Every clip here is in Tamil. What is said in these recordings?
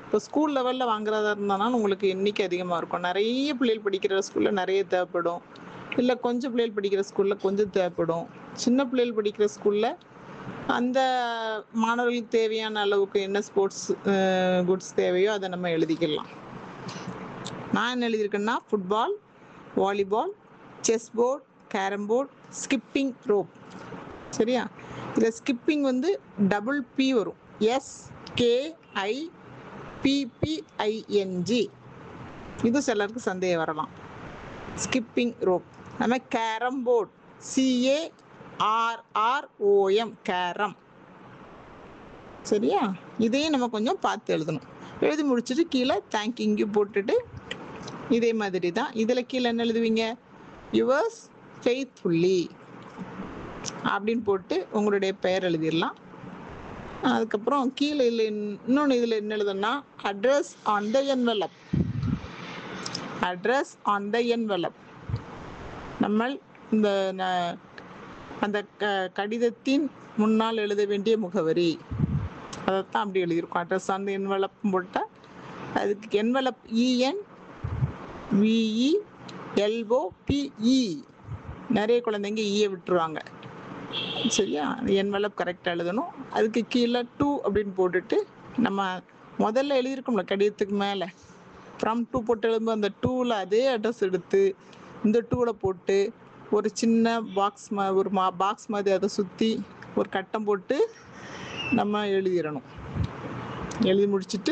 இப்போ ஸ்கூல் லெவலில் வாங்குறதா இருந்தாலும் உங்களுக்கு எண்ணிக்கை அதிகமாக இருக்கும் நிறைய பிள்ளைகள் படிக்கிற ஸ்கூலில் நிறைய தேவைப்படும் இல்லை கொஞ்சம் பிள்ளைகள் படிக்கிற ஸ்கூலில் கொஞ்சம் தேவைப்படும் சின்ன பிள்ளைகள் படிக்கிற ஸ்கூலில் அந்த மாணவர்களுக்கு தேவையான அளவுக்கு என்ன ஸ்போர்ட்ஸ் குட்ஸ் தேவையோ அதை நம்ம எழுதிக்கலாம் நான் என்ன எழுதியிருக்கேன்னா football volleyball chess board carrom board skipping rope சரியா இதில் ஸ்கிப்பிங் வந்து டபுள் பி வரும் எஸ் கே ஐ பிபிஐஎன்ஜி இது சிலருக்கு சந்தேகம் வரலாம் ஸ்கிப்பிங் ரோப் நம்ம carrom board C A R R O M carrom சரியா இதையும் நம்ம கொஞ்சம் பார்த்து எழுதணும் எழுதி முடிச்சுட்டு கீழே தேங்க்யூ போட்டுட்டு இதே மாதிரி தான் இதில் கீழே என்ன எழுதுவீங்க யுவர்ஸ் ஃபெய்த்ஃபுல்லி அப்படின்னு போட்டு உங்களுடைய பெயர் எழுதிடலாம் அதுக்கப்புறம் கீழே இல்லை இன்னொன்று இதில் என்ன எழுதணும்னா address on the envelope address on the envelope நம்ம இந்த ந- அந்த க கடிதத்தின் முன்னால் எழுத வேண்டிய முகவரி அதைத்தான் அப்படி எழுதியிருக்கோம் அட்ரஸ் ஆன் த என்வலப் போட்டால் அதுக்கு என்வலப் இஎன் விஇ எல்ஓ பிஇ நிறைய குழந்தைங்க ஈய விட்டுருவாங்க சரியா என்வலப் கரெக்டாக எழுதணும் அதுக்கு கீழே டூ அப்படின்னு போட்டுட்டு நம்ம முதல்ல எழுதியிருக்கோம்ல கடிதத்துக்கு மேலே ஃப்ரம் டூ போட்டு எழுதும்போது அந்த டூவில் அதே அட்ரஸ் எடுத்து இந்த டூவில் போட்டு ஒரு சின்ன பாக்ஸ் மா ஒரு மா பாக்ஸ் மாதிரி அதை சுற்றி ஒரு கட்டம் போட்டு நம்ம எழுதிடணும் எழுதி முடிச்சிட்டு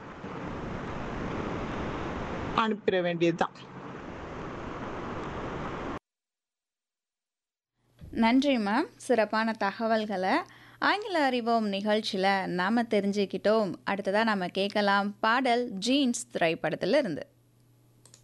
அனுப்பிட வேண்டியது தான் நன்றி மேம் சிறப்பான தகவல்களை ஆங்கில அறிவோம் நிகழ்ச்சியில் நாம் தெரிஞ்சுக்கிட்டோம் அடுத்ததாக நம்ம கேட்கலாம் பாடல் ஜீன்ஸ் திரைப்படத்தில் இருந்து